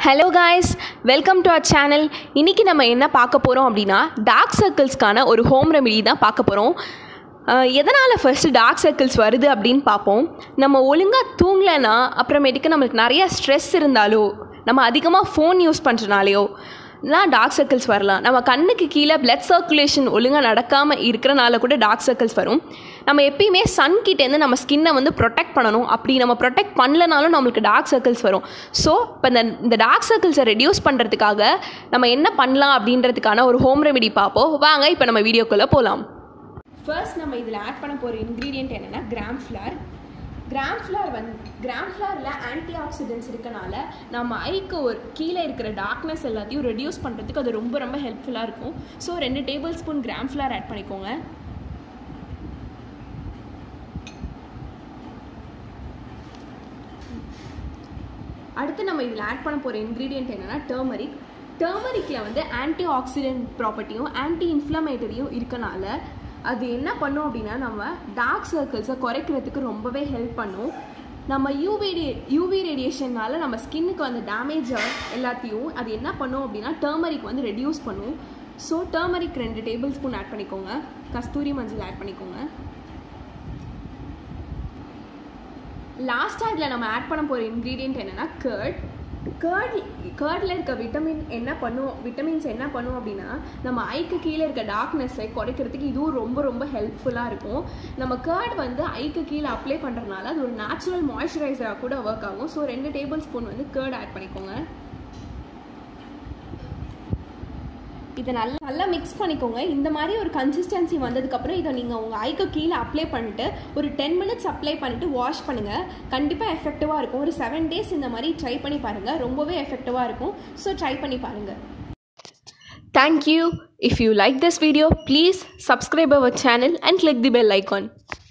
hello guys welcome to our channel இன்றைக்கி நம்ம என்ன பார்க்க போகிறோம் அப்படின்னா டார்க் சர்க்கிள்ஸ்க்கான ஒரு ஹோம் ரெமெடி தான் பார்க்க போகிறோம் எதனால் ஃபர்ஸ்ட்டு டார்க் சர்க்கிள்ஸ் வருது அப்படின்னு பார்ப்போம் நம்ம ஒழுங்காக தூங்கலைன்னா அப்புறமேட்டுக்கு நம்மளுக்கு நிறைய ஸ்ட்ரெஸ் இருந்தாலோ நம்ம அதிகமாக ஃபோன் யூஸ் பண்ணுறனாலையோ நான் டார்க் சர்க்கிள்ஸ் வரலாம் நம்ம கண்ணுக்கு கீழே பிளட் சர்க்குலேஷன் ஒழுங்காக நடக்காமல் இருக்கிறனால கூட டார்க் சர்க்கிள்ஸ் வரும் நம்ம எப்பயுமே சன் கிட்டேருந்து நம்ம ஸ்கின்னை வந்து ப்ரொடெக்ட் பண்ணணும் அப்படி நம்ம ப்ரொடெக்ட் பண்ணலனாலும் நம்மளுக்கு டார்க் சர்க்கிள்ஸ் வரும் ஸோ இப்போ இந்த இந்த டார்க் சர்க்கிள்ஸை ரெடியூஸ் பண்ணுறதுக்காக நம்ம என்ன பண்ணலாம் அப்படின்றதுக்கான ஒரு ஹோம் ரெமெடி பார்ப்போம் வாங்க இப்போ நம்ம வீடியோக்குள்ளே போகலாம் ஃபர்ஸ்ட் நம்ம இதில் ஆட் பண்ண போகிற இன்க்ரீடியன்ட் என்னென்னா கிராம் ஃப்ளார் கிராம் ஃப்ளார் வந்து கிராம் ஃப்ளாரில் ஆன்டி ஆக்சிடென்ட்ஸ் இருக்கனால நம்ம ஐக்கு ஒரு கீழே இருக்கிற டார்க்னஸ் எல்லாத்தையும் ரெடியூஸ் பண்ணுறதுக்கு அது ரொம்ப ரொம்ப ஹெல்ப்ஃபுல்லாக இருக்கும் ஸோ ரெண்டு tablespoon gram flour add பண்ணிக்கோங்க அடுத்து நம்ம இதில் ஆட் பண்ண போகிற இன்க்ரீடியன்ட் என்னென்னா டர்மரிக் டர்மரிக்கில் வந்து ஆன்டி ஆக்சிடென்ட் ப்ராப்பர்ட்டியும் ஆன்டி இன்ஃப்ளமேட்டரியும் இருக்கனால அது என்ன பண்ணும் அப்படின்னா நம்ம டார்க் சர்க்கிள்ஸை குறைக்கிறதுக்கு ரொம்பவே ஹெல்ப் பண்ணும் நம்ம யூவி யூவி ரேடியேஷனால் நம்ம ஸ்கின்னுக்கு வந்து டேமேஜ் எல்லாத்தையும் அது என்ன பண்ணும் அப்படின்னா டர்மரிக் வந்து ரெடியூஸ் பண்ணும் ஸோ டர்மரிக் ரெண்டு டேபிள் ஸ்பூன் ஆட் பண்ணிக்கோங்க கஸ்தூரி மஞ்சள் ஆட் பண்ணிக்கோங்க லாஸ்ட்டாக இதில் நம்ம ஆட் பண்ண போகிற இன்க்ரீடியன்ட் என்னென்னா கர்ட் கர்ட் கர்டில் இருக்க விட்டமின் என்ன பண்ணும் விட்டமின்ஸ் என்ன பண்ணும் அப்படின்னா நம்ம ஐக்கு கீழே இருக்க டார்க்னஸை குறைக்கிறதுக்கு இதுவும் ரொம்ப ரொம்ப ஹெல்ப்ஃபுல்லாக இருக்கும் நம்ம கர்ட் வந்து ஐக்கு கீழே அப்ளை பண்ணுறதுனால அது ஒரு நேச்சுரல் மாய்ஸ்சரைசராக கூட ஒர்க் ஆகும் ஸோ ரெண்டு டேபிள் ஸ்பூன் வந்து கர்ட் ஆட் பண்ணிக்கோங்க இதை நல்லா நல்லா மிக்ஸ் பண்ணிக்கோங்க இந்த மாதிரி ஒரு கன்சிஸ்டன்சி வந்ததுக்கப்புறம் இதை நீங்கள் உங்கள் ஐக்கு கீழே அப்ளை பண்ணிட்டு ஒரு டென் மினிட்ஸ் அப்ளை பண்ணிவிட்டு வாஷ் பண்ணுங்கள் கண்டிப்பாக எஃபெக்டிவாக இருக்கும் ஒரு செவன் டேஸ் இந்த மாதிரி ட்ரை பண்ணி பாருங்கள் ரொம்பவே எஃபெக்டிவாக இருக்கும் ஸோ ட்ரை பண்ணி பாருங்கள் thank you if you like this video please subscribe our channel and click the bell icon